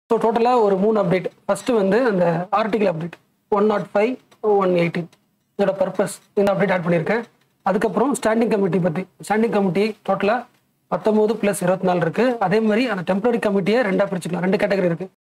so டோட்டலாக ஒரு மூணு அப்டேட் ஃபர்ஸ்ட் வந்து அந்த article update one nought five one eighteen இதோட பர்பஸ் இந்த அப்டேட் ஆட் பண்ணியிருக்கேன் அதுக்கப்புறம் ஸ்டாண்டிங் கமிட்டி பற்றி ஸ்டாண்டிங் கமிட்டி டோட்டலாக பத்தொம்போது ப்ளஸ் இருபத்தி நாலு இருக்கு அதே மாதிரி அந்த டெம்பரரி கமிட்டியை ரெண்டா பிரிச்சுக்கலாம் ரெண்டு கேட்டகரி இருக்கு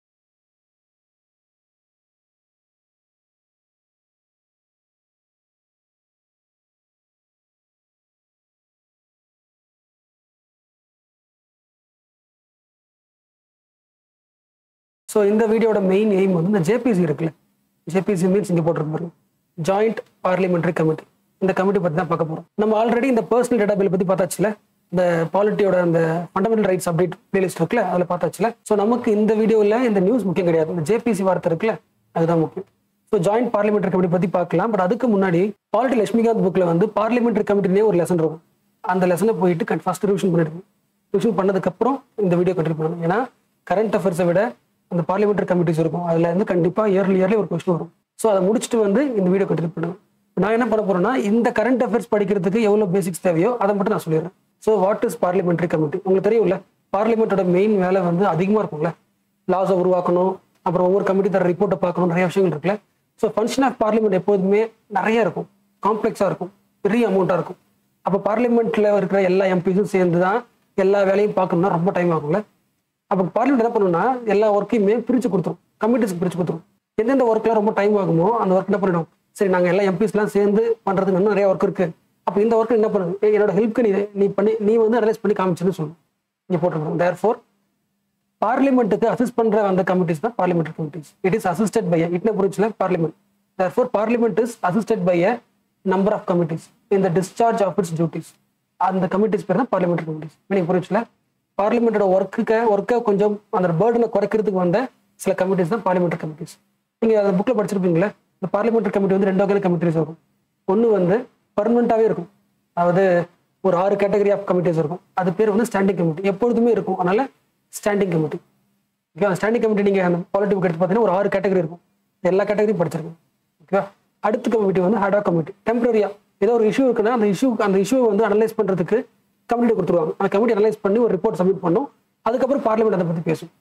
ஸோ இந்த வீடியோட மெயின் எய்ம் வந்து இந்த ஜேபிசி இருக்குல்ல ஜேபிசி மீன்ஸ் இங்கே போட்டிருக்கு பாருங்க ஜாயிண்ட் பார்லிமெண்ட்ரி கமிட்டி இந்த கமிட்டி பற்றி தான் பார்க்க போகிறோம் நம்ம ஆல்ரெடி இந்த பர்சனல் டேட்டா பில் பற்றி பார்த்தாச்சுல இந்த பாலிட்டியோட அந்த ஃபண்டமெண்டல் ரைட்ஸ் அப்டேட் பிளேலிஸ்ட் இருக்குல்ல அதில் பார்த்தாச்சுல ஸோ நமக்கு இந்த வீடியோவில் இந்த நியூஸ் முக்கியம் கிடையாது இந்த ஜேபிசி வார்த்தை இருக்குல்ல அதுதான் முக்கியம் ஸோ ஜாயிண்ட் பார்லிமெண்ட்ரி கமிட்டி பற்றி பார்க்கலாம் பட் அதுக்கு முன்னாடி பாலிட்டி லட்சுமிகாந்த் புக்கில் வந்து பார்லிமெண்ட்ரி கமிட்டினே ஒரு லெசன் இருக்கும் அந்த லெசனை போயிட்டு ஃபர்ஸ்ட் ரிவிஷன் பண்ணிடுங்க ரிவிஷன் பண்ணதுக்கப்புறம் இந்த வீடியோ கண்டினியூ பண்ணணும் ஏன்னா கரண்ட் அஃபேர்ஸை விட அந்த பார்லிமெண்ட்ரி கமிட்டிஸ் இருக்கும் அதில் இருந்து கண்டிப்பாக இயர்லி இயர்லி ஒரு கொஸ்டின் வரும் ஸோ அதை முடிச்சுட்டு வந்து இந்த வீடியோ கண்டினியூ பண்ணுவேன் நான் என்ன பண்ண போறேன்னா இந்த கரண்ட் அஃபேர்ஸ் படிக்கிறதுக்கு எவ்வளோ பேசிக்ஸ் தேவையோ அதை மட்டும் நான் சொல்லிடுறேன் so what is parliamentary committee உங்களுக்கு தெரியும்ல பார்லிமெண்ட்டோட மெயின் வேலை வந்து அதிகமாக இருக்கும்ல லாஸை உருவாக்கணும் அப்புறம் ஒவ்வொரு கமிட்டி தர ரிப்போர்ட்டை பார்க்கணும் நிறைய விஷயங்கள் இருக்குல்ல ஸோ ஃபங்க்ஷன் ஆஃப் பார்லிமெண்ட் எப்போதுமே நிறைய இருக்கும் காம்ப்ளெக்ஸாக இருக்கும் பெரிய அமௌண்ட்டாக இருக்கும் அப்போ பார்லிமெண்ட்டில் இருக்கிற எல்லா எம்பிஸும் சேர்ந்து தான் எல்லா வேலையும் பார்க்கணும்னா ரொம்ப டைம் ஆகும்ல அப்போ பார்லிமெண்ட் என்ன பண்ணுன்னா எல்லா ஒர்க்கையுமே பிரித்து கொடுத்துரும் கமிட்டிஸ்க்கு பிரித்து கொடுத்துரும் எந்தெந்த ஒர்க்லாம் ரொம்ப டைம் ஆகுமோ அந்த ஒர்க் என்ன பண்ணிடும் சரி நாங்கள் எல்லா எம்பிஸ்லாம் சேர்ந்து பண்ணுறதுக்கு இன்னும் நிறைய ஒர்க் இருக்கு அப்போ இந்த ஒர்க் என்ன பண்ணுது ஏய், என்னோட ஹெல்ப்க்கு நீ நீ பண்ணி நீ வந்து அனலைஸ் பண்ணி காமிச்சுன்னு சொல்லணும் இங்கே போட்டுருக்கோம் தேர் ஃபோர் பார்லிமெண்ட்டுக்கு அசிஸ்ட் பண்ற அந்த கமிட்டிஸ் தான் parliament committees it is assisted by இட்ன புரிச்சுல parliament therefore parliament is assisted by a number of committees இந்த டிஸ்சார்ஜ் ஆஃப் இட்ஸ் டியூட்டிஸ் அந்த கமிட்டிஸ் பேர் தான் பார்லிமெண்ட் கமிட்டிஸ் மீனிங் புரிச்சுல பார்லிமெண்டோட ஒர்க்குக்கு ஒர்க்கை கொஞ்சம் அந்த பேர்டனை குறைக்கிறதுக்கு வந்த சில கமிட்டிஸ் தான் பார்லிமெண்ட் கமிட்டிஸ் நீங்க அந்த புக்ல படிச்சிருப்பீங்களே இந்த பார்லிமெண்ட் கமிட்டி வந்து ரெண்டு வகையில கமிட்டிஸ் இருக்கும் ஒன்று வந்து பர்மனெண்ட்டாகவே இருக்கும் அதாவது ஒரு ஆறு கேட்டகரி ஆஃப் கமிட்டிஸ் இருக்கும் அது பேர் வந்து ஸ்டாண்டிங் கமிட்டி எப்பொழுதுமே இருக்கும் அதனால ஸ்டாண்டிங் கமிட்டி ஓகேவா ஸ்டாண்டிங் கமிட்டி நீங்கள் அந்த பாலிட்டி புக் எடுத்து பார்த்தீங்கன்னா ஒரு ஆறு கேட்டகரி இருக்கும் எல்லா கேட்டகரியும் படிச்சிருக்கேன் ஓகேவா அடுத்த கமிட்டி வந்து ஹேடா கமிட்டி டெம்பரரியா ஏதோ ஒரு இஷ்யூ இருக்குன்னா அந்த இஷ்யூ அந்த இஷ்யூவை வந்து அனலைஸ் பண்ணுறதுக்கு கமிட்டி கொடுத்துருவாங்க அந்த கமிட்டி அனலைஸ் பண்ணி ஒரு ரிப்போர்ட் சப்மிட் பண்ணும் அதுக்கப்புறம் பார்லிமெண்ட் அதை பற்றி பேசும்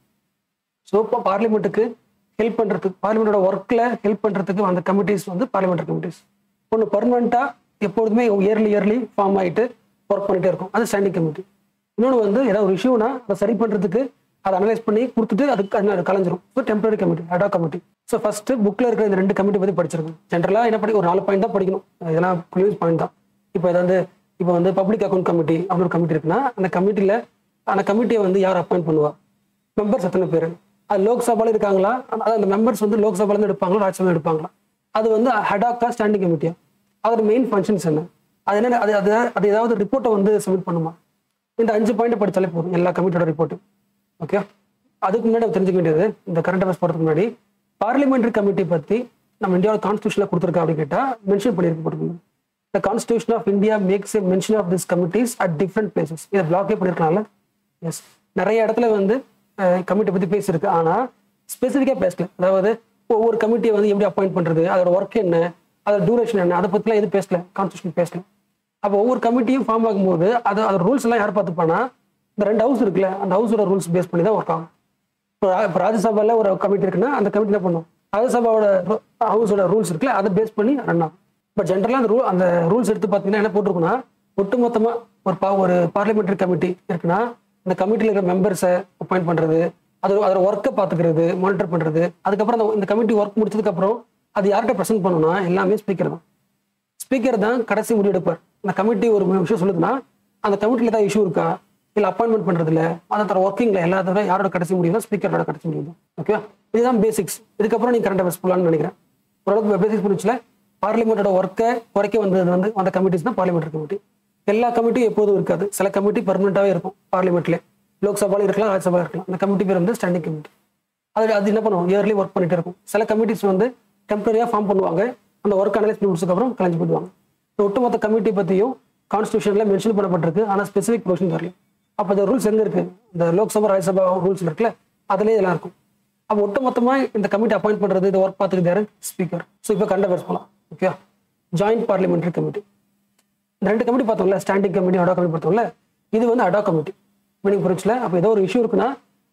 ஸோ இப்போ பார்லிமெண்ட்டுக்கு ஹெல்ப் பண்ணுறதுக்கு பார்லிமெண்டோட ஒர்க்கில் ஹெல்ப் பண்ணுறதுக்கு அந்த கமிட்டிஸ் வந்து பார்லிமெண்ட் கமிட்டிஸ் ஒன்று பர்மனெண்ட்டாக எப்பொழுதுமே இயர்லி இயர்லி ஃபார்ம் ஆகிட்டு ஒர்க் பண்ணிட்டே இருக்கும் அது ஸ்டாண்டிங் கமிட்டி இன்னொன்று வந்து ஏதாவது ஒரு இஷ்யூனா அதை சரி பண்ணுறதுக்கு அதை அனலைஸ் பண்ணி கொடுத்துட்டு அதுக்கு அது கலைஞ்சிரும் so temporary committee ad hoc committee so first புக்கில் இருக்கிற இந்த ரெண்டு கமிட்டி பற்றி படிச்சிருக்கேன் ஜென்ரலாக என்ன படி ஒரு நாலு பாயிண்ட் தான் படிக்கணும் இதெல்லாம் க்ளூஸ் பாயிண்ட் தான் இப்போ ஏதாவது இப்போ வந்து பப்ளிக் அக்கௌண்ட் கமிட்டி அப்படின்னு ஒரு கமிட்டி இருக்குன்னா அந்த கமிட்டியில் அந்த கமிட்டியை வந்து யார் அப்பாயிண்ட் பண்ணுவா மெம்பர்ஸ் எத்தனை பேர் அது லோக்சபால இருக்காங்களா அதாவது அந்த மெம்பர்ஸ் வந்து லோக்சபால இருந்து எடுப்பாங்களா ராஜ்யசபா எடுப்பாங்களா அது வந்து ஹெடாக்கா ஸ்டாண்டிங் கமிட்டியா அதோட மெயின் ஃபங்க்ஷன்ஸ் என்ன அது என்ன அது அது அது ஏதாவது ரிப்போர்ட்டை வந்து சப்மிட் பண்ணுமா இந்த அஞ்சு பாயிண்ட் படிச்சாலே போதும் எல்லா கமிட்டியோட ரிப்போர்ட்டு ஓகே அதுக்கு முன்னாடி நம்ம தெரிஞ்சுக்க வேண்டியது இந்த கரண்ட் அஃபேர்ஸ் போகிறதுக்கு முன்னாடி பார்லிமெண்டரி கமிட்டி பற்றி நம்ம இந்தியாவோட கான்ஸ்டியூஷனில் கொடுத்துருக்கா அப்படின்னு கேட்டால் மென்ஷன் பண்ணியிருக்கு போட்டுக்கோங்க the constitution of India makes a mention of this committees at different places இதை பிளாக்கே பண்ணியிருக்கலாம்ல எஸ் நிறைய இடத்துல வந்து கமிட்டி பற்றி பேசியிருக்கு ஆனால் ஸ்பெசிஃபிக்காக பேசல அதாவது ஒவ்வொரு கமிட்டியை வந்து எப்படி அப்பாயிண்ட் பண்ணுறது அதோட ஒர்க் என்ன அதோட டியூரேஷன் என்ன அதை பற்றிலாம் எதுவும் பேசல கான்ஸ்டியூஷன் பேசல அப்போ ஒவ்வொரு கமிட்டியும் ஃபார்ம் ஆகும்போது அது அதோட ரூல்ஸ் எல்லாம் யார் பார்த்துப்பானா இந்த ரெண்டு ஹவுஸ் இருக்குல்ல அந்த ஹவுஸோட ரூல்ஸ் பேஸ் பண்ணி தான் ஒர்க் ஆகும் இப்போ ரா- இப்போ ராஜ்யசபால ஒரு கமிட்டி இருக்குன்னா அந்த கமிட்டி என்ன பண்ணும் ராஜ்யசபாவோட ஹவுஸோட ரூல்ஸ் இருக்குல்ல அதை பேஸ் பண்ணி ரன் ஆகும் இப்போ ஜென்ரலாக அந்த ரூல் அந்த ரூல்ஸ் எடுத்து பார்த்தீங்கன்னா என்ன போட்டிருக்குன்னா ஒட்டுமொத்தமாக ஒரு பா ஒரு பார்லிமெண்டரி கமிட்டி இருக்குன்னா அந்த கமிட்டியில் இருக்கிற மெம்பர்ஸை அப்பாயிண்ட் பண்ணுறது அது அதோட ஒர்க்கை பார்த்துக்கிறது மானிட்டர் பண்ணுறது அதுக்கப்புறம் அந்த இந்த கமிட்டி ஒர்க் முடிச்சதுக்கப்புறம் அது யார்கிட்ட ப்ரெசென்ட் பண்ணணும்னா எல்லாமே ஸ்பீக்கர் தான் ஸ்பீக்கர் தான் கடைசி முடிவு எடுப்பார் அந்த கமிட்டி ஒரு விஷயம் சொல்லுதுன்னா அந்த கமிட்டியில் ஏதாவது இஷ்யூ இருக்கா இல்லை அப்பாயின்மெண்ட் பண்றதுல அதை தர ஒர்க்கிங்ல எல்லாத்தோட யாரோட கடைசி முடிவு தான் ஸ்பீக்கரோட கடைசி முடிவு தான் ஓகேவா இதுதான் பேசிக்ஸ் இதுக்கப்புறம் நீங்க கரண்ட் அஃபேர்ஸ் போகலான்னு நினைக்கிறேன் ஓரளவுக்கு பேசிக்ஸ் புரிச்சுல பார்லிமெண்டோட ஒர்க்கை குறைக்க வந்தது வந்து அந்த கமிட்டிஸ் தான் பார்லிமெண்ட் கமிட்டி எல்லா கமிட்டியும் எப்போதும் இருக்காது சில கமிட்டி பர்மனெண்ட்டாகவே இருக்கும் பார்லிமெண்ட்ல லோக்சபால இருக்கலாம் ராஜ்யசபா இருக்கலாம் அந்த கமிட்டி பேர் வந்து ஸ்டாண்டிங் கமிட்டி அது அது என்ன பண்ணுவோம் இயர்லி ஒர்க் பண்ணிட்டு இருக்கும் சில கமிட்டிஸ் வந்து டெம்பரரியாக ஃபார்ம் பண்ணுவாங்க அந்த ஒர்க் அனலைஸ் பண்ணி முடிச்சதுக்கப்புறம் கலைஞ்சு போயிடுவாங்க இந்த ஒட்டுமொத்த கமிட்டி பற்றியும் கான்ஸ்டியூஷனில் மென்ஷன் பண்ணப்பட்டிருக்கு ஆனால் ஸ்பெசிஃபிக் ப்ரொவிஷன் வரல அப்போ இந்த ரூல்ஸ் எங்கே இருக்கு இந்த லோக்சபா ராஜ்யசபா ரூல்ஸ் இருக்குல்ல அதுலேயே இதெல்லாம் இருக்கும் அப்போ ஒட்டுமொத்தமாக இந்த கமிட்டி அப்பாயிண்ட் பண்ணுறது இந்த ஒர்க் பார்த்துக்கிட்டு யாரு ஸ்பீக்கர் ஸோ இப்போ கண்ட பேச போகலாம் ஓகே ஜாயிண்ட் பார்லிமெண்டரி கமிட்டி இந்த ரெண்டு கமிட்டி பார்த்தோம்ல ஸ்டாண்டிங் கமிட்டி அடா கமிட்டி பார்த்தோம்ல இது வந்து அடா கமிட்டி மீனிங் புரிச்சுல அப்போ ஏதோ ஒரு இஷ்யூ இருக்குன்னா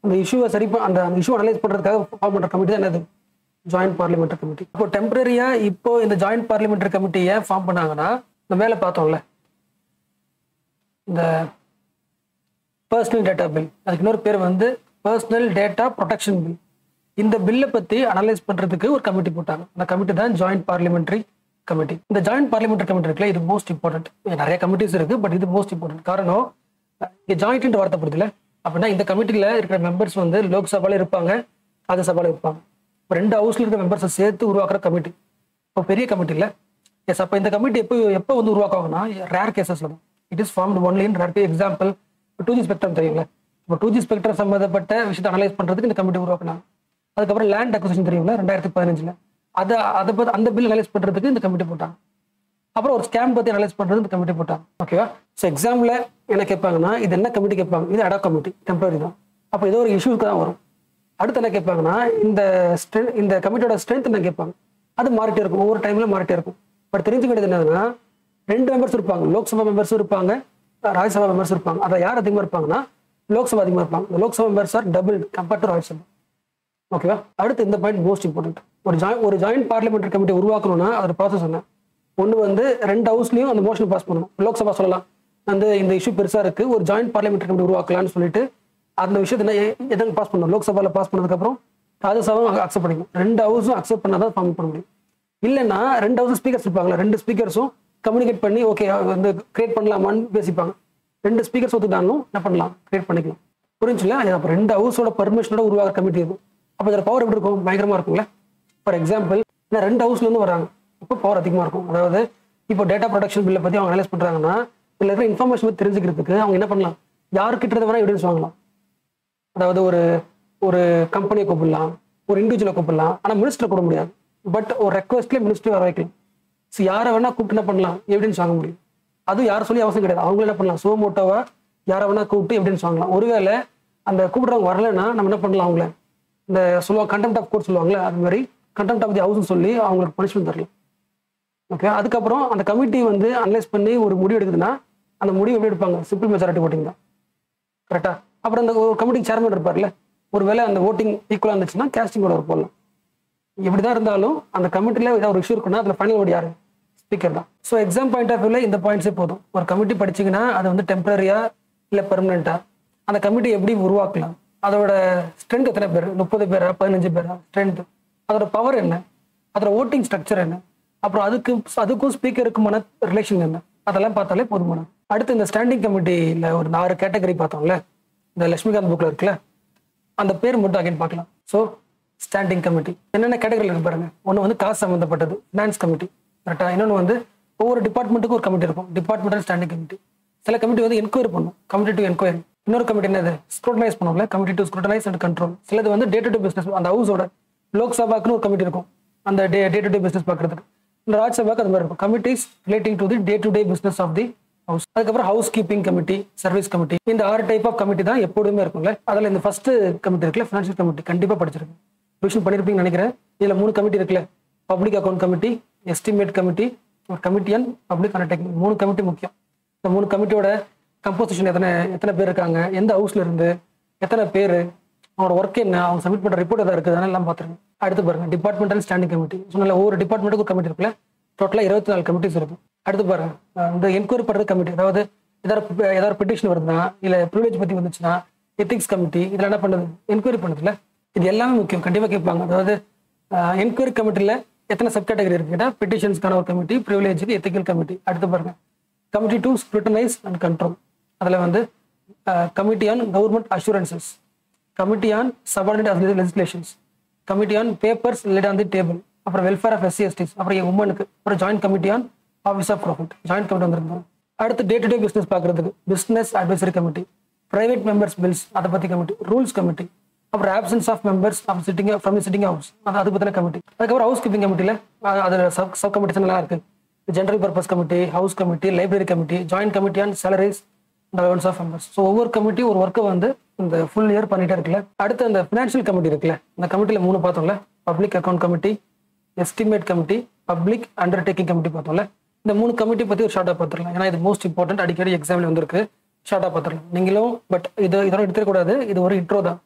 அந்த இஷ்யூவை சரி ப- அந்த இஷ்யூ அனலைஸ் பண்றதுக்காக ஃபார்ம் பண்ற கமிட்டி தான் என்னது ஜாயிண்ட் பார்லிமெண்டரி கமிட்டி இப்போ டெம்பரரியா இப்போ இந்த ஜாயிண்ட் பார்லிமெண்டரி கமிட்டி ஏன் ஃபார்ம் பண்ணாங்கன்னா இந்த மேலே பார்த்தோம்ல இந்த பர்சனல் டேட்டா பில் அதுக்கு இன்னொரு பேர் வந்து பர்சனல் டேட்டா ப்ரொடெக்ஷன் பில் இந்த பில்லை பத்தி அனலைஸ் பண்றதுக்கு ஒரு கமிட்டி போட்டாங்க அந்த கமிட்டி தான் ஜாயிண்ட் பார்லிமெண்டரி கமிட்டி இந்த ஜாயிண்ட் பார்லிமெண்டரி கமிட்டி இருக்குல்ல இது மோஸ்ட் இம்பார்ட்டன்ட் நிறைய கமிட்டிஸ் இருக்கு பட் இது மோஸ்ட் இம்பார்ட்டன்ட் காரணம் இங்கே ஜாயிண்ட் வார்த்தை புரியுதுல அப்படின்னா இந்த கமிட்டியில் இருக்கிற மெம்பர்ஸ் வந்து லோக்சபால இருப்பாங்க ராஜ்யசபால இருப்பாங்க இப்போ ரெண்டு ஹவுஸ்ல இருக்கிற மெம்பர்ஸை சேர்த்து உருவாக்குற கமிட்டி இப்போ பெரிய கமிட்டி இல்லை எஸ் அப்போ இந்த கமிட்டி எப்போ எப்போ வந்து உருவாக்குவாங்கன்னா ரேர் கேசஸ்ல தான் it is formed only in rare example two G spectrum தெரியுங்களா இப்போ டூ ஜி ஸ்பெக்ட்ரம் சம்மந்தப்பட்ட விஷயத்தை அனலைஸ் பண்றதுக்கு இந்த கமிட்டி உருவாக்குனாங்க அதுக்கப்புறம் லேண்ட் அக்விசிஷன் தெரியுங்களா ரெண்டாயிரத்தி பதினஞ்சுல அதை அதை பத்தி அந்த பில் அனலைஸ் பண்றதுக்கு இந்த கமிட்டி போட்டாங்க அப்புறம் ஒரு ஸ்கேம் பத்தி அனலைஸ் பண்றது இந்த கமிட்டி போட்டாங்க ஓகேவா ஸோ எக்ஸாம்ல என்ன கேட்பாங்கன்னா இது என்ன கமிட்டி கேட்பாங்க இது அடா கமிட்டி டெம்பரரி தான் அப்போ ஏதோ ஒரு இஷ்யூக்கு தான் வரும் அடுத்து என்ன கேட்பாங்கன்னா இந்த strength- இந்த கமிட்டியோட ஸ்ட்ரென்த் என்ன கேட்பாங்க அது மாறிட்டே இருக்கும் ஒவ்வொரு டைம்ல மாறிட்டே இருக்கும் பட் தெரிஞ்சுக்க வேண்டியது என்னதுன்னா ரெண்டு மெம்பர்ஸ் இருப்பாங்க லோக்சபா மெம்பர்ஸும் இருப்பாங்க ராஜ்யசபா மெம்பர்ஸ் இருப்பாங்க அதில் யார் அதிகமாக இருப்பாங்கன்னா லோக்சபா அதிகமாக இருப்பாங்க இந்த Lok Sabha members are double compared to Rajya Sabha ஓகேவா அடுத்து இந்த பாயிண்ட் மோஸ்ட் இம்பார்ட்டன்ட் ஒரு ஜாயின் ஒரு ஜாயிண்ட் பார்லிமெண்டரி கமிட்டி உருவாக்கணும்னா அதோட ப்ராசஸ் என்ன ஒன்று வந்து ரெண்டு ஹவுஸ்லையும் அந்த மோஷன் பாஸ் பண்ணணும் லோக்சபா சொல்லலாம் வந்து இந்த இஷ்யூ பெருசா இருக்கு ஒரு ஜாயிண்ட் பார்லிமெண்டரி கமிட்டி உருவாக்கலாம்னு சொல்லிட்டு அந்த விஷயத்தை எதங்க பாஸ் பண்ணணும் லோக்சபால பாஸ் பண்ணதுக்கப்புறம் ராஜ்யசபாவும் அக்செப்ட் பண்ணிக்கணும் ரெண்டு ஹவுஸும் அக்செப்ட் பண்ணாதான் ஃபார்ம் பண்ண முடியும் இல்லைன்னா ரெண்டு ஹவுஸ் ஸ்பீக்கர்ஸ் இருப்பாங்களா ரெண்டு ஸ்பீக்கர்ஸும் கம்யூனிகேட் பண்ணி ஓகே வந்து கிரியேட் பண்ணலாமான்னு பேசிப்பாங்க ரெண்டு ஸ்பீக்கர்ஸ் ஒத்துக்கிட்டாலும் என்ன பண்ணலாம் கிரியேட் பண்ணிக்கலாம் புரிஞ்சுல அப்போ ரெண்டு ஹவுஸோட பர்மிஷனோட உருவாக கமிட்டி இது அப்போ இதோட பவர் எப்படி இருக்கும் பயங்கரமா இருக்கும்ல ஃபார் எக்ஸாம்பிள் ரெண்டு ஹவுஸ்ல இருந்து வராங்க இப்போ பவர் அதிகமா இருக்கும் அதாவது இப்போ டேட்டா ப்ரொடக்ஷன் பில்லை பத்தி அவங்க அனலைஸ் பண்றாங்கன்னா இதுல இருக்கிற இன்ஃபர்மேஷன் பத்தி தெரிஞ்சுக்கிறதுக்கு அவங்க என்ன பண்ணலாம் யாருக்கிட்ட இருந்து வேணா எவிடன்ஸ் வாங்கலாம் அதாவது ஒரு ஒரு கம்பெனியை கூப்பிடலாம் ஒரு இண்டிவிஜுவலை கூப்பிடலாம் ஆனால் மினிஸ்டர் கூட முடியாது பட் ஒரு ரெக்வஸ்ட்லேயே மினிஸ்டர் வர வைக்கலாம் ஸோ யாரை வேணா கூப்பிட்டு என்ன பண்ணலாம் எவிடன்ஸ் வாங்க முடியும் அதுவும் யாரும் சொல்லி அவசியம் கிடையாது அவங்களும் என்ன பண்ணலாம் சோமோட்டோவா யாரை வேணா கூப்பிட்டு எவிடன்ஸ் வாங்கலாம் ஒருவேளை அந்த கூப்பிடுறவங்க வரலைன்னா நம்ம என்ன பண்ணலாம் அவங்கள இந்த சொல்லுவாங்க கண்டெம்ட் ஆஃப் கோர்ட் சொல்லுவாங்கல்ல அது மாதிரி கண்டெம்ட் ஆஃப் தி ஹவுஸ்னு சொல்லி அவங்களுக்கு பனிஷ்மெண்ட் தரலாம் ஓகே அதுக்கப்புறம் அந்த கமிட்டி வந்து அனலைஸ் பண்ணி ஒரு முடிவு எடுக்குதுன்னா அந்த முடிவு எப்படி எடுப்பாங்க சிம்பிள் மெஜாரிட்டி ஓட்டிங் தான் கரெக்டா அப்புறம் அந்த ஒரு கமிட்டி சேர்மன் இருப்பார்ல ஒருவேளை அந்த ஓட்டிங் ஈக்குவலாக இருந்துச்சுன்னா கேஸ்டிங்கோட ஒரு போடலாம் எப்படிதான் இருந்தாலும் அந்த கமிட்டில ஏதாவது ஒரு இஷ்யூ இருக்குன்னா அதுல ஃபைனல் ஓடி யாரு ஸ்பீக்கர் தான் ஸோ எக்ஸாம் பாயிண்ட் ஆஃப் வியூல இந்த பாயிண்ட்ஸே போதும் ஒரு கமிட்டி படிச்சீங்கன்னா அது வந்து டெம்பரரியா இல்ல பெர்மனண்டா அந்த கமிட்டி எப்படி உருவாக்கலாம் அதோட ஸ்ட்ரென்த் எத்தனை பேர் முப்பது பேரா பதினஞ்சு பேரா ஸ்ட்ரென்த் அதோட பவர் என்ன அதோட ஓட்டிங் ஸ்ட்ரக்சர் என்ன அப்புறம் அதுக்கு அதுக்கும் ஸ்பீக்கருக்குமான ரிலேஷன் என்ன அதெல்லாம் பார்த்தாலே போதுமான அடுத்து இந்த ஸ்டாண்டிங் கமிட்டியில் ஒரு ஆறு கேட்டகரி பார்த்தோம்ல இந்த லட்சுமிகாந்த் புக்ல இருக்குல்ல அந்த பேர் மட்டும் அகைன் பார்க்கலாம் ஸோ ஸ்டாண்டிங் கமிட்டி என்னென்ன கேட்டகரியில் இருக்கு பாருங்க ஒன்று வந்து காசு சம்மந்தப்பட்டது ஃபினான்ஸ் கமிட்டி கரெக்டாக இன்னொன்று வந்து ஒவ்வொரு டிபார்ட்மெண்ட்டுக்கும் ஒரு கமிட்டி இருக்கும் டிபார்ட்மெண்டல் ஸ்டாண்டிங் கமிட்டி சில கமிட்டி வந்து என்கொயரி பண்ணும் கமிட்டி டு என்கொயரி இன்னொரு கமிட்டி என்னது ஸ்க்ரூட்டனைஸ் பண்ணுவோம்ல committee to scrutinise and control சிலது வந்து டே டு டே பிஸ்னஸ் அந்த ஹவுஸோட லோக்சபாக்குன்னு ஒரு கமிட்டி இருக்கும் அந்த டே டே டு டே பிஸ்னஸ் பார்க்கறதுக்கு இந்த ராஜ்யசபாக்கு அது மாதிரி இருக்கும் committees relating to the day to day business of the house அதுக்கப்புறம் housekeeping committee service committee இந்த ஆறு டைப் ஆஃப் கமிட்டி தான் எப்போதுமே இருக்கும்ல அதில் இந்த ஃபர்ஸ்ட் கமிட்டி இருக்குல்ல ஃபினான்ஷியல் கமிட்டி கண்டிப்பாக படிச்சிருக்கேன் டிவிஷன் பண்ணியிருப்பீங்கன்னு நினைக்கிறேன் இதில் மூணு கமிட்டி இருக்குல்ல public account committee estimate committee ஒரு கமிட்டி அண்ட் பப்ளிக் அண்டர்டேக்கிங் மூணு கமிட்டி முக்கியம் இந்த மூணு கமிட்டியோட கம்போசிஷன் எத்தனை எத்தனை பேர் இருக்காங்க எந்த ஹவுஸ்ல இருந்து எத்தனை பேர் அவனோட ஒர்க் என்ன அவங்க சப்மிட் பண்ற ரிப்போர்ட் எதாவது இருக்குது அதெல்லாம் எல்லாம் பார்த்துருங்க அடுத்து பாருங்க டிபார்ட்மெண்டல் ஸ்டாண்டிங் கமிட்டி சொன்னால ஒவ்வொரு டிபார்ட்மெண்ட்டுக்கு ஒரு கமிட்டி இருக்குல்ல டோட்டலாக இருபத்தி நாலு கமிட்டிஸ் இருக்கும் அடுத்து பாருங்க அஹ் இந்த என்கொயரி பண்ற கமிட்டி அதாவது ஏதாவது ஏதாவது பெட்டிஷன் வருதுன்னா இல்லை ப்ரிவிலேஜ் பத்தி வந்துச்சுன்னா எத்திக்ஸ் கமிட்டி இதில் என்ன பண்ணுது என்கொயரி பண்ணுதுல இது எல்லாமே முக்கியம் கண்டிப்பாக கேட்பாங்க அதாவது என்கொயரி கமிட்டியில் எத்தனை சப் கேட்டகரி இருக்குன்னா பெட்டிஷன்ஸ்க்கான ஒரு கமிட்டி ப்ரிவிலேஜுக்கு எத்திக்கல் கமிட்டி அடுத்து பாருங்க committee to scrutinise and control அதில் வந்து committee on government assurances committee on subordinate legislations committee on papers laid on the table அப்புறம் வெல்ஃபேர் ஆஃப் எஸ்சி எஸ்டிஸ் அப்புறம் உமனுக்கு அப்புறம் joint committee on office of profit joint committee வந்திருந்தாங்க அடுத்து day to day business பார்க்கறதுக்கு business advisory committee private members bills அதை பற்றி committee rules committee அப்புறம் absences of members of sitting from sitting house அது அது பற்றின கமிட்டி அதுக்கப்புறம் ஹவுஸ் கீப்பிங் கமிட்டியில் அதில் சப் சப் கமிட்டிஸ் எல்லாம் இருக்கு general purpose committee house committee library committee joint committee on salaries allowance of members so ஒவ்வொரு கமிட்டி ஒரு ஒர்க்கை வந்து இந்த ஃபுல் இயர் பண்ணிட்டே இருக்குல்ல அடுத்து அந்த ஃபினான்ஷியல் கமிட்டி இருக்குல்ல இந்த கமிட்டியில் மூணு பார்த்தோம்ல public account committee estimate committee public undertaking committee பார்த்தோம்ல இந்த மூணு கமிட்டி பற்றி ஒரு ஷார்ட்டாக பார்த்துடலாம் ஏன்னா இது மோஸ்ட் இம்பார்ட்டன்ட் அடிக்கடி எக்ஸாமில் வந்திருக்கு ஷார்ட்டாக பார்த்துடலாம் நீங்களும் பட் இது இதோட எடுத்துக்கூடாது இது ஒரு இன்ட்ரோ தான்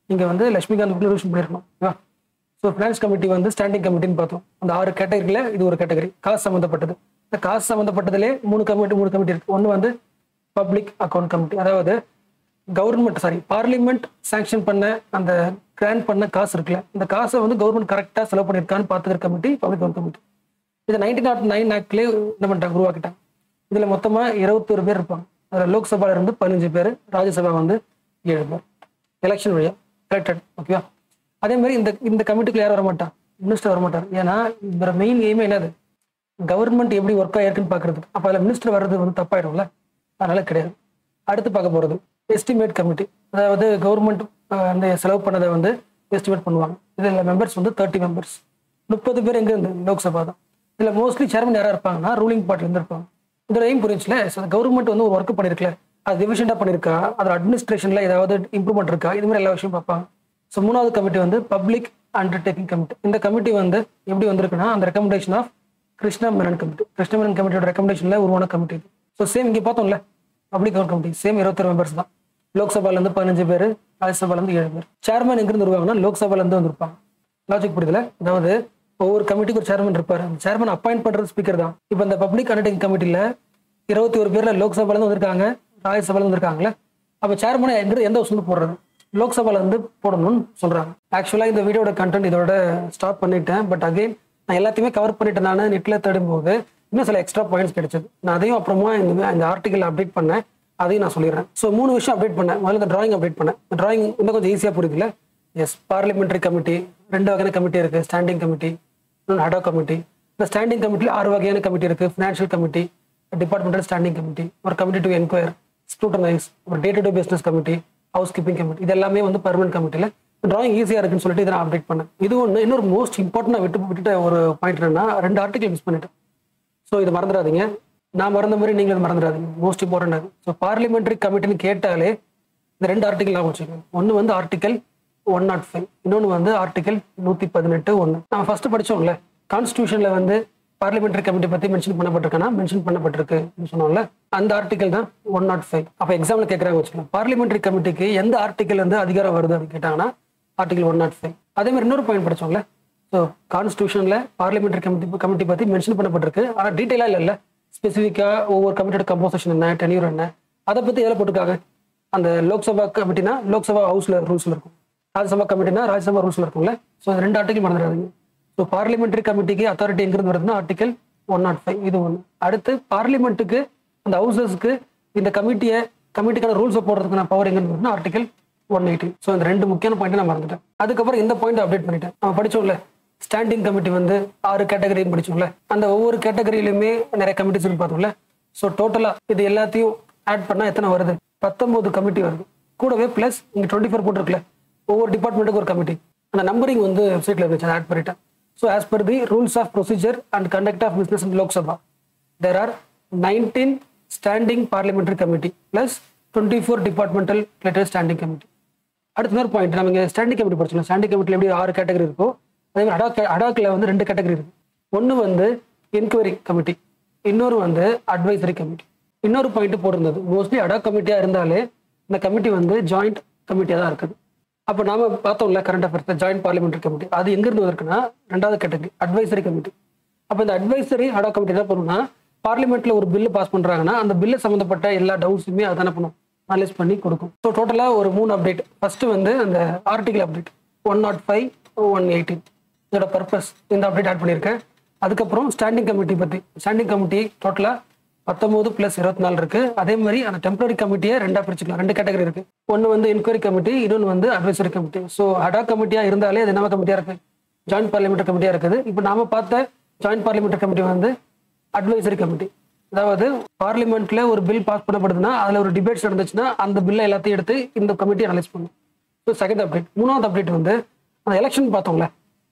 நீங்கள் வந்து லட்சுமிகாந்த் ரிசர்வேஷன் பண்ணியிருக்கணும் ஓகேவா ஸோ ஃபினான்ஸ் கமிட்டி வந்து ஸ்டாண்டிங் கமிட்டின்னு பார்த்தோம் அந்த ஆறு கேட்டகரியில் இது ஒரு கேட்டகரி காசு சம்மந்தப்பட்டது இந்த காசு சம்மந்தப்பட்டதுலே மூணு கமிட்டி மூணு கமிட்டி இருக்கு ஒன்று வந்து பப்ளிக் அக்கௌண்ட் கமிட்டி அதாவது கவர்மெண்ட் சாரி பார்லிமெண்ட் சாங்ஷன் பண்ண அந்த கிராண்ட் பண்ண காசு இருக்குல்ல இந்த காசை வந்து கவர்மெண்ட் கரெக்டாக செலவு பண்ணியிருக்கான்னு பார்த்துக்கிற கமிட்டி பப்ளிக் அக்கௌண்ட் கமிட்டி இது நைன்டீன் நாட் நைன் ஆக்ட்லேயே என்ன பண்ணிட்டாங்க உருவாக்கிட்டாங்க இதில் மொத்தமாக இருபத்தொரு பேர் இருப்பாங்க அதில் லோக்சபால இருந்து பதினஞ்சு பேர் ராஜ்யசபா வந்து ஏழு பேர் எலெக்ஷன் வழியா எலெக்டட் ஓகேவா அதே மாதிரி இந்த இந்த கமிட்டிக்குள்ள யாரும் வரமாட்டான் மினிஸ்டர் வரமாட்டார் ஏன்னா இதோட மெயின் எய்மே என்னது கவர்மெண்ட் எப்படி ஒர்க் ஆயிருக்குன்னு பார்க்கறதுக்கு அப்போ அதில் மினிஸ்டர் வர்றது வந்து தப்பாயிடும்ல அதனால கிடையாது அடுத்து பார்க்க போகிறது எஸ்டிமேட் கமிட்டி அதாவது கவர்மெண்ட் அந்த செலவு பண்ணதை வந்து எஸ்டிமேட் பண்ணுவாங்க இதில் மெம்பர்ஸ் வந்து தேர்ட்டி மெம்பர்ஸ் முப்பது பேர் எங்க இருந்து லோக்சபா தான் இதில் மோஸ்ட்லி சேர்மன் யாராக இருப்பாங்கன்னா ரூலிங் பார்ட்டிலேருந்து இருப்பாங்க இதோட எய்ம் புரிஞ்சுல கவர்மெண்ட் வந்து ஒரு ஒர்க் பண்ணிருக்கல அது டிவிஷனாக பண்ணியிருக்கா அதோட அட்மினிஸ்ட்ரேஷனில் ஏதாவது இம்ப்ரூவ்மெண்ட் இருக்கா இது மாதிரி எல்லா விஷயம் பார்ப்பாங்க ஸோ மூணாவது கமிட்டி வந்து பப்ளிக் அண்டர்டேக்கிங் கமிட்டி இந்த கமிட்டி வந்து எப்படி வந்திருக்குன்னா அந்த recommendation of Krishna Menon committee Krishna Menon கமிட்டியோட ரெக்கமெண்டேஷனில் உருவான கமிட்டி இது ஸோ சேம் இங்கே பார்த்தோம்ல பப்ளிக் அக்கௌண்ட் கமிட்டி சேம் இருபத்தொரு மெம்பர்ஸ் தான் லோக்சபாலேருந்து பதினஞ்சு பேர் ராஜ்யசபாலேருந்து ஏழு பேர் சேர்மன் எங்கிருந்து வருவாங்கன்னா லோக்சபாலேருந்து வந்திருப்பாங்க லாஜிக் புரியுதுல அதாவது ஒவ்வொரு கமிட்டிக்கு ஒரு சேர்மன் இருப்பார் அந்த சேர்மன் அப்பாயிண்ட் பண்றது ஸ்பீக்கர் தான் இப்போ இந்த பப்ளிக் அண்டர்டேக்கிங் கமிட்டியில் இருபத்தி ஒரு பேர்ல லோக்சபாலேருந்து வந்திருக்காங்க ராஜ்யசபாலேருந்து வந்திருக்காங்களே அப்போ சேர்மனை எங்கிருந்து எந்த வருஷம் போடுறது லோக்சபால இருந்து போடணும்னு சொல்றாங்க ஆக்சுவலா இந்த வீடியோட கண்டென்ட் இதோட ஸ்டாப் பண்ணிட்டேன் பட் அகைன் நான் எல்லாத்தையுமே கவர் பண்ணிட்டேன் நான் நெட்ல தேடும் போது இன்னும் சில எக்ஸ்ட்ரா பாயிண்ட்ஸ் கிடைச்சது நான் அதையும் அப்புறமா இந்த இந்த ஆர்டிகல் அப்டேட் பண்ணேன் அதையும் நான் சொல்லிடுறேன் ஸோ மூணு விஷயம் அப்டேட் பண்ணேன் முதல்ல இந்த டிராயிங் அப்டேட் பண்ணேன் இந்த டிராயிங் இன்னும் கொஞ்சம் ஈஸியாக புரியுதுல எஸ் பார்லிமெண்ட்ரி கமிட்டி ரெண்டு வகையான கமிட்டி இருக்கு ஸ்டாண்டிங் கமிட்டி இன்னொன்று ஹடோ கமிட்டி இந்த ஸ்டாண்டிங் கமிட்டியில் ஆறு வகையான கமிட்டி இருக்கு financial committee departmental standing committee ஒரு கமிட்டி டு என்கொயர் ஸ்க்ரூட்டனைஸ் ஒரு day to day business committee housekeeping committee இது எல்லாமே வந்து பர்மனன்ட் கமிட்டியில் டிராயிங் ஈஸியாக இருக்குன்னு சொல்லிட்டு இதை நான் அப்டேட் பண்ணேன் இது ஒன்று இன்னொரு மோஸ்ட் இம்பார்ட்டன்ட் விட்டு விட்டுட்ட ஒரு பாயிண்ட் என்னன்னா ரெண்டு ஆர்டிகல் மிஸ் பண்ணிட்டேன் ஸோ இது மறந்துடாதீங்க நான் மறந்த மாதிரி நீங்கள் மறந்துடாதீங்க மோஸ்ட் இம்பார்ட்டன்ட் அது ஸோ பார்லிமெண்ட்ரி கமிட்டின்னு கேட்டாலே இந்த ரெண்டு ஆர்டிகல் ஞாபகம் வச்சுக்கோங்க ஒன்று வந்து ஆர்டிகல் ஒன் நாட் ஃபைவ் இன்னொன்று வந்து ஆர்டிகல் நூற்றி பதினெட்டு ஒன்று நம்ம ஃபர்ஸ்ட் படிச்சோம்ல கான்ஸ்டியூஷனில் வந்து பார்லிமெண்ட்ரி கமிட்டி பற்றி மென்ஷன் பண்ணப்பட்டிருக்கனா மென்ஷன் பண்ணப்பட்டிருக்கு அப்படின்னு சொன்னோம்ல அந்த ஆர்டிகல் தான் ஒன் நாட் ஃபைவ் அப்போ எக்ஸாமில் கேட்குறாங்க வச்சுக்கலாம் பார்லிமெண்ட்ரி கமிட்டிக்கு எந்த ஆர்டிகல் வந்து அதிகாரம் வருது அப்படின்னு கேட்டாங்கன்னா ஆர்டிகல் ஒன் நாட் ஃபைவ் அதே மாதிரி இன்னொரு பாயிண்ட் படிச்சோம்ல ஸோ கான்ஸ்டியூஷனில் பார்லிமெண்ட்ரி கமிட்டி கமிட்டி பற்றி மென்ஷன் பண்ணப்பட்டிருக்கு ஆனால் டீட்டெயிலாக இல்லைல்ல ஸ்பெசிஃபிக்காக ஒவ்வொரு கமிட்டியோட கம்போசிஷன் என்ன டென்யூர் என்ன அதை பற்றி எதில் போட்டிருக்காங்க அந்த லோக்சபா கமிட்டினா லோக்சபா ஹவுஸ்ல ரூல்ஸ்ல இருக்கும் ராஜ்யசபா கமிட்டினா ராஜ்யசபா ரூல்ஸ்ல இருக்கும்ல ஸோ இந்த ரெண்டு ஆர்டிகல் மறந்துடாதீங்க ஸோ பார்லிமெண்ட்ரி கமிட்டிக்கு அத்தாரிட்டி எங்கிருந்து வருதுன்னா ஆர்டிகல் ஒன் நாட் ஃபைவ் இது ஒன்று அடுத்து பார்லிமெண்ட்டுக்கு அந்த ஹவுசஸ்க்கு இந்த கமிட்டியை கமிட்டிக்கான ரூல்ஸை போடுறதுக்கான பவர் எங்கிருந்து வருதுன்னா ஆர்டிகல் ஒன் எயிட்டி ஸோ இந்த ரெண்டு முக்கியமான பாயிண்ட் நான் மறந்துட்டேன் அதுக்கப்புறம் இந்த பாயிண்ட் அப்டேட் பண்ணிட்டேன் நம்ம படிச்சோம்ல ஸ்டாண்டிங் கமிட்டி வந்து ஆறு கேட்டகரின்னு படிச்சோம்ல அந்த ஒவ்வொரு கேட்டகரியிலுமே நிறைய கமிட்டிஸ் இருக்கு பார்த்தோம்ல ஸோ டோட்டலாக இது எல்லாத்தையும் ஆட் பண்ணால் எத்தனை வருது பத்தொன்பது கமிட்டி வருது கூடவே ப்ளஸ் இங்கே டுவெண்ட்டி ஃபோர் போட்டிருக்குல்ல ஒவ்வொரு டிபார்ட்மெண்ட்டுக்கு ஒரு கமிட்டி அந்த நம்பரிங் வந்து வெப்சைட்டில் இருந்துச்சு அதை ஆட் பண்ணிட்டேன் so as per the rules of procedure and conduct of business in Lok Sabha there are nineteen standing parliamentary committee plus twenty four departmental related standing committee அடுத்த இன்னொரு பாயிண்ட் நம்ம இங்கே ஸ்டாண்டிங் கமிட்டி படிச்சோம் ஸ்டாண்டிங் கமிட்டியில் எப்படி ஆறு கேட்டகரி இருக்கோ அதே மாதிரி அடாக் அடாக்கில் வந்து ரெண்டு கேட்டகரி இருக்கு ஒன்று வந்து என்கொயரி கமிட்டி இன்னொரு வந்து அட்வைசரி கமிட்டி இன்னொரு பாயிண்ட் போட்டிருந்தது மோஸ்ட்லி அடாக் கமிட்டியாக இருந்தாலே இந்த கமிட்டி வந்து ஜாயிண்ட் கமிட்டியாக தான் இருக்குது அப்போ நாம பார்த்தோம்ல current affairs joint parliamentary committee அது எங்கிருந்து வந்திருக்குன்னா ரெண்டாவது கேட்டகரி அட்வைசரி கமிட்டி அப்போ இந்த அட்வைசரி அடாக் கமிட்டி என்ன பண்ணுன்னா பார்லிமெண்ட்ல ஒரு பில்லு பாஸ் பண்றாங்கன்னா அந்த பில்லு சம்மந்தப்பட்ட எல்லா டவுட்ஸுமே அதான பண்ணும் அனலைஸ் பண்ணி கொடுக்கும் ஸோ டோட்டலாக ஒரு மூணு அப்டேட் ஃபர்ஸ்ட் வந்து அந்த article update one nought five one eighteen இதோட பர்பஸ் இந்த அப்டேட் ஆட் பண்ணியிருக்கேன் அதுக்கப்புறம் ஸ்டாண்டிங் கமிட்டி பற்றி ஸ்டாண்டிங் கமிட்டி டோட்டலாக பத்தொம்போது ப்ளஸ் இருபத்தி நாலு இருக்கு அதே மாதிரி அந்த டெம்பரரி கமிட்டியை ரெண்டா பிரிச்சுக்கலாம் ரெண்டு கேட்டகரி இருக்கு ஒன்று வந்து என்கொயரி கமிட்டி இன்னொன்று வந்து அட்வைசரி கமிட்டி ஸோ அடா கமிட்டியா இருந்தாலே அது என்ன கமிட்டியா இருக்கு ஜாயிண்ட் பார்லிமெண்ட் கமிட்டியா இருக்குது இப்போ நாம பார்த்த ஜாயிண்ட் பார்லிமெண்ட் கமிட்டி வந்து அட்வைசரி கமிட்டி அதாவது பார்லிமெண்ட்ல ஒரு பில் பாஸ் பண்ணப்படுதுன்னா அதுல ஒரு டிபேட்ஸ் நடந்துச்சுன்னா அந்த பில்லை எல்லாத்தையும் எடுத்து இந்த கமிட்டி அனலைஸ் பண்ணும் ஸோ செகண்ட் அப்டேட் மூணாவது அப்டேட் வந்து அந்த எலெக்ஷன் பார்த்தோம்ல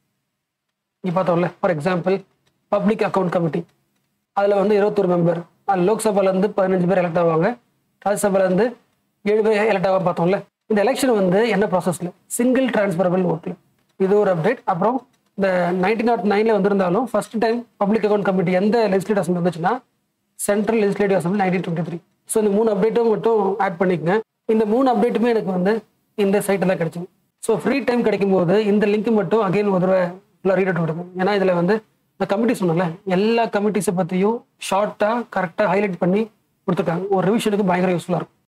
நீ பார்த்தோம்ல for example public account committee அதில் வந்து இருபத்தொரு மெம்பர் லோக்சபாலேருந்து பதினஞ்சு பேர் எலெக்ட் ஆவாங்க ராஜ்யசபாலேருந்து ஏழு பேர் எலெக்ட் ஆக பார்த்தோம்ல இந்த எலெக்ஷன் வந்து என்ன ப்ராசஸில் சிங்கிள் டிரான்ஸ்பரபிள் ஓட்டில் இது ஒரு அப்டேட் அப்புறம் இந்த நைன்டீன் நாட் நைனில் வந்திருந்தாலும் first time public account committee எந்த லெஜிஸ்லேட்டிவ் அசம்பிளி வந்துச்சுன்னா central legislative assembly nineteen twenty three so இந்த மூணு அப்டேட்டும் மட்டும் ஆட் பண்ணிக்கங்க இந்த மூணு அப்டேட்டுமே எனக்கு வந்து இந்த சைட்டில் தான் கிடைச்சிது ஸோ ஃப்ரீ டைம் கிடைக்கும் போது இந்த லிங்க் மட்டும் அகைன் ஒரு தடவை ஃபுல்லாக ரீட் அவுட் விடுங்க ஏன்னா இதில் வந்து இந்த கமிட்டி சொன்னல எல்லா கமிட்டிஸை பற்றியும் ஷார்ட்டாக கரெக்டாக ஹைலைட் பண்ணி கொடுத்துருக்காங்க ஒரு ரிவிஷனுக்கு பயங்கர யூஸ்ஃபுல்லாக இருக்கும்